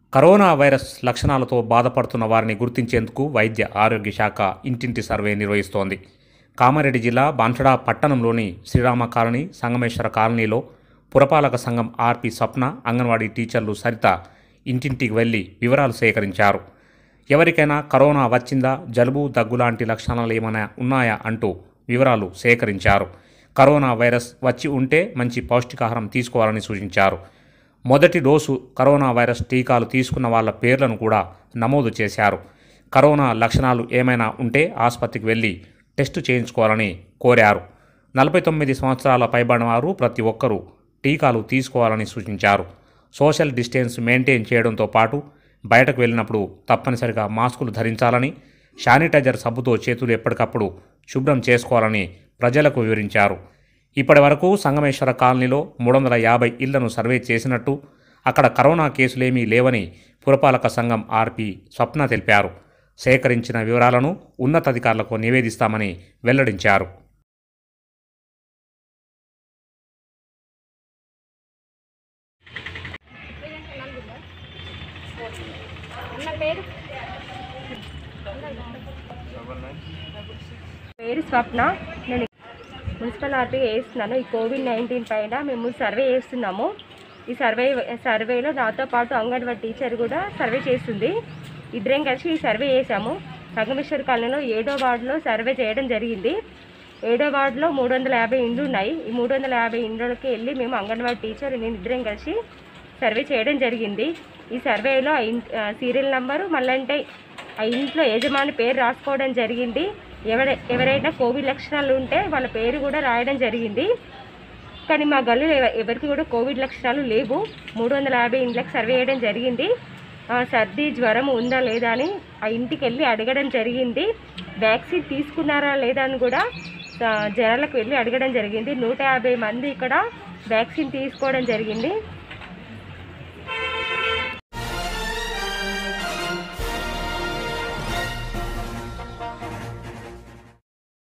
corona virus లక్షణాలతో బాధపడుతున్న వారిని గుర్తించేందుకు వైద్య ఆరోగ్య శాఖ ఇంటింటి సర్వే నిర్వహిస్తోంది కామారెడ్డి జిల్లా బాన్సడా పట్టణంలోని శ్రీరామ కాలనీ సంగమేశ్వర కాలనీలో పురపాలక సంఘం ఆర్పి స్వప్న అంగన్వాడీ టీచర్లు సరిత ఇంటింటికి వెళ్లి వివరాలు సేకరించారు ఎవరికైనా కరోనా వచ్చిందా జలుబు దగ్గు లాంటి లక్షణాలు ఏమైనా ఉన్నాయా అంటూ వివరాలు సేకరించారు కరోనా వైరస్ వచ్చి ఉంటే మంచి పౌష్టికాహారం తీసుకోవాలని సూచించారు మొదటి డోసు కరోనా వైరస్ టీకాలు తీసుకున్న వాళ్ళ పేర్లను కూడా నమోదు చేశారు కరోనా లక్షణాలు ఏమైనా ఉంటే ఆసుపత్రికి వెళ్ళి టెస్టు చేయించుకోవాలని కోరారు నలభై తొమ్మిది సంవత్సరాల పైబడిన వారు ప్రతి ఒక్కరూ టీకాలు తీసుకోవాలని సూచించారు సోషల్ డిస్టెన్స్ మెయింటైన్ చేయడంతో పాటు బయటకు వెళ్ళినప్పుడు తప్పనిసరిగా మాస్కులు ధరించాలని శానిటైజర్ సబ్బుతో చేతులు ఎప్పటికప్పుడు శుభ్రం చేసుకోవాలని ప్రజలకు వివరించారు ఇప్పటి వరకు సంగమేశ్వర కాలనీలో మూడు వందల యాభై ఇళ్లను సర్వే చేసినట్టు అక్కడ కరోనా కేసులేమీ లేవని పురపాలక సంఘం ఆర్పి స్వప్న తెలిపారు సేకరించిన వివరాలను ఉన్నతాధికారులకు నివేదిస్తామని వెల్లడించారు పేరు స్వప్న నేను మున్సిపల్ ఆర్టీ వేస్తున్నాను ఈ కోవిడ్ నైన్టీన్ పైన మేము సర్వే చేస్తున్నాము ఈ సర్వే సర్వేలో నాతో పాటు అంగన్వాడీ టీచర్ కూడా సర్వే చేస్తుంది ఇద్దరం కలిసి ఈ సర్వే చేశాము సంగమేశ్వర కాలనీలో ఏడో వార్డులో సర్వే చేయడం జరిగింది ఏడో వార్డులో మూడు వందల యాభై ఇండ్లు ఉన్నాయి ఈ మూడు వందల యాభై ఇండ్లకి వెళ్ళి మేము అంగన్వాడీ టీచర్ నేను ఇద్దరం కలిసి సర్వే చేయడం జరిగింది ఈ సర్వేలో ఆ ఇన్- ఆ సీరియల్ నంబరు మళ్ళీ అంటే ఆ ఇంట్లో యజమాని పేరు రాసుకోవడం జరిగింది ఎవర ఎవరైనా కోవిడ్ లక్షణాలు ఉంటే వాళ్ళ పేరు కూడా రాయడం జరిగింది కానీ మా గల్లీలో ఎవ- ఎవరికి కూడా కోవిడ్ లక్షణాలు లేవు మూడు వందల యాభై ఇంట్లకు సర్వే చేయడం జరిగింది ఆ, సర్ది జ్వరం ఉందా లేదా అని ఆ ఇంటికి వెళ్ళి అడగడం జరిగింది వ్యాక్సిన్ తీసుకున్నారా లేదా అని కూడా ఆ, జనాలకు వెళ్ళి అడగడం జరిగింది నూట యాభై మంది ఇక్కడ వ్యాక్సిన్ తీసుకోవడం జరిగింది